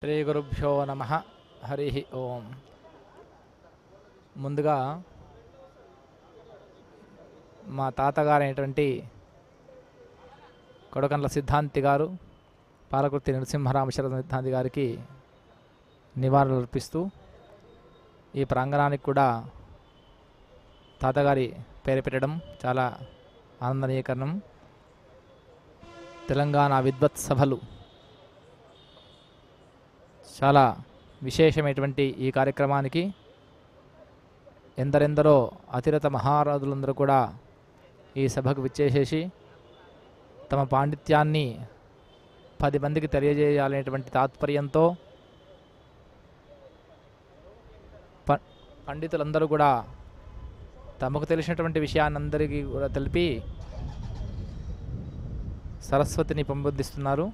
శ్రీ గురుభ్యో నమ హరి ఓం ముందుగా మా తాతగారైనటువంటి కొడకండ్ల సిద్ధాంతి గారు పాలకుర్తి నరసింహరామశర సిద్ధాంతి గారికి నివాళులు అర్పిస్తూ ఈ ప్రాంగణానికి కూడా తాతగారి పేరు పెట్టడం చాలా ఆనందనీయకరణం తెలంగాణ విద్వత్ సభలు చాలా విశేషమైనటువంటి ఈ కార్యక్రమానికి ఎందరెందరో అతిరత మహారాజులందరూ కూడా ఈ సభకు విచ్చేసేసి తమ పాండిత్యాన్ని పది మందికి తెలియజేయాలనేటువంటి తాత్పర్యంతో ప పండితులందరూ కూడా తమకు తెలిసినటువంటి విషయాన్ని అందరికీ కూడా తెలిపి సరస్వతిని పెంపొందిస్తున్నారు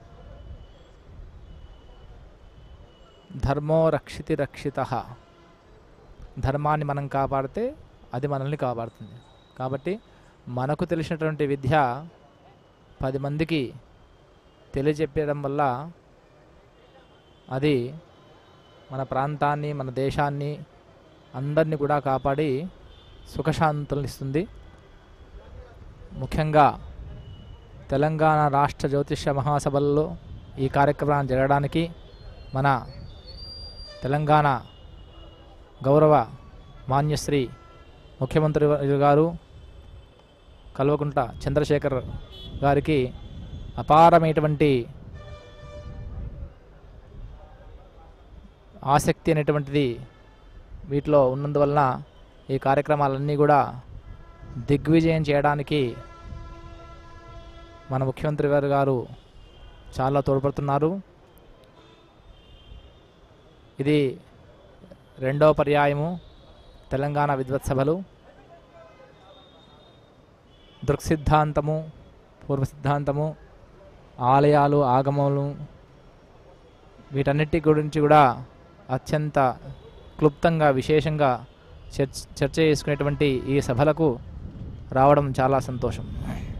ధర్మో రక్షితి రక్షిత ధర్మాన్ని మనం కాపాడితే అది మనల్ని కాపాడుతుంది కాబట్టి మనకు తెలిసినటువంటి విద్య పది మందికి తెలియజెప్పడం వల్ల అది మన ప్రాంతాన్ని మన దేశాన్ని అందరినీ కూడా కాపాడి సుఖశాంతులను ఇస్తుంది ముఖ్యంగా తెలంగాణ రాష్ట్ర జ్యోతిష్య మహాసభల్లో ఈ కార్యక్రమాన్ని జరగడానికి మన తెలంగాణ గౌరవ మాన్యశ్రీ ముఖ్యమంత్రి వ- గారు కల్వకుంట్ల చంద్రశేఖర్ గారికి అపారమైనటువంటి ఆసక్తి అనేటువంటిది వీటిలో ఉన్నందువలన ఈ కార్యక్రమాలన్నీ కూడా దిగ్విజయం చేయడానికి మన ముఖ్యమంత్రి గారు గారు చాలా తోడ్పడుతున్నారు ఇది రెండవ పర్యాయము తెలంగాణ విద్వత్ సభలు దృక్సిద్ధాంతము పూర్వ సిద్ధాంతము ఆలయాలు ఆగమములు వీటన్నిటి గురించి కూడా అత్యంత క్లుప్తంగా విశేషంగా చర్చ చర్చ చేసుకునేటువంటి ఈ సభలకు రావడం చాలా సంతోషం